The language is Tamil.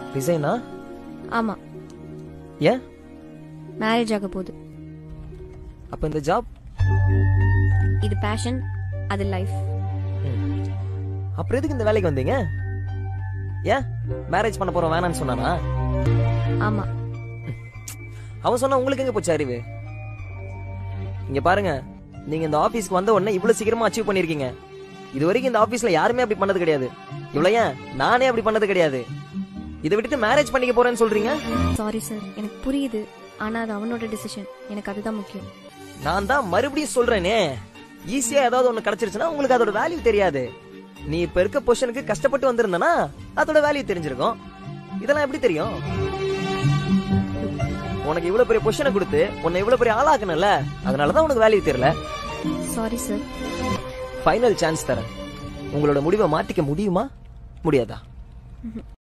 ரிசைனா ஆமா ஏன் மேரேஜ் ஆக போகுது அப்ப இந்த ஜாப் இது பேஷன் அது லைஃப் அப்புறம் எதுக்கு இந்த வேலைக்கு வந்தீங்க ஏன் மேரேஜ் பண்ண போறோம் வேணாம்னு சொன்னானா ஆமா அவன் சொன்னா உங்களுக்கு எங்க போச்சு அறிவு இங்க பாருங்க நீங்க இந்த ஆபீஸ்க்கு வந்த உடனே இவ்வளவு சீக்கிரமா அச்சீவ் பண்ணிருக்கீங்க இது வரைக்கும் இந்த ஆபீஸ்ல யாருமே அப்படி பண்ணது கிடையாது இவ்வளவு ஏன் நானே அப்படி பண்ணது கிடையாது இதை விட்டுட்டு மேரேஜ் பண்ணிக்க போறேன்னு சொல்றீங்க சாரி சார் எனக்கு புரியுது ஆனா அது அவனோட டிசிஷன் எனக்கு அதுதான் முக்கியம் நான் தான் மறுபடியும் சொல்றேனே ஈஸியா ஏதாவது ஒண்ணு கிடைச்சிருச்சுன்னா உங்களுக்கு அதோட வேல்யூ தெரியாது நீ இப்ப இருக்க பொசிஷனுக்கு கஷ்டப்பட்டு வந்திருந்தனா அதோட வேல்யூ தெரிஞ்சிருக்கும் இதெல்லாம் எப்படி தெரியும் உனக்கு இவ்வளவு பெரிய பொசிஷனை கொடுத்து உன்னை இவ்வளவு பெரிய ஆளாக்கணும்ல அதனாலதான் உனக்கு வேல்யூ தெரியல சாரி சார் ஃபைனல் சான்ஸ் தரேன் உங்களோட முடிவை மாத்திக்க முடியுமா முடியாதா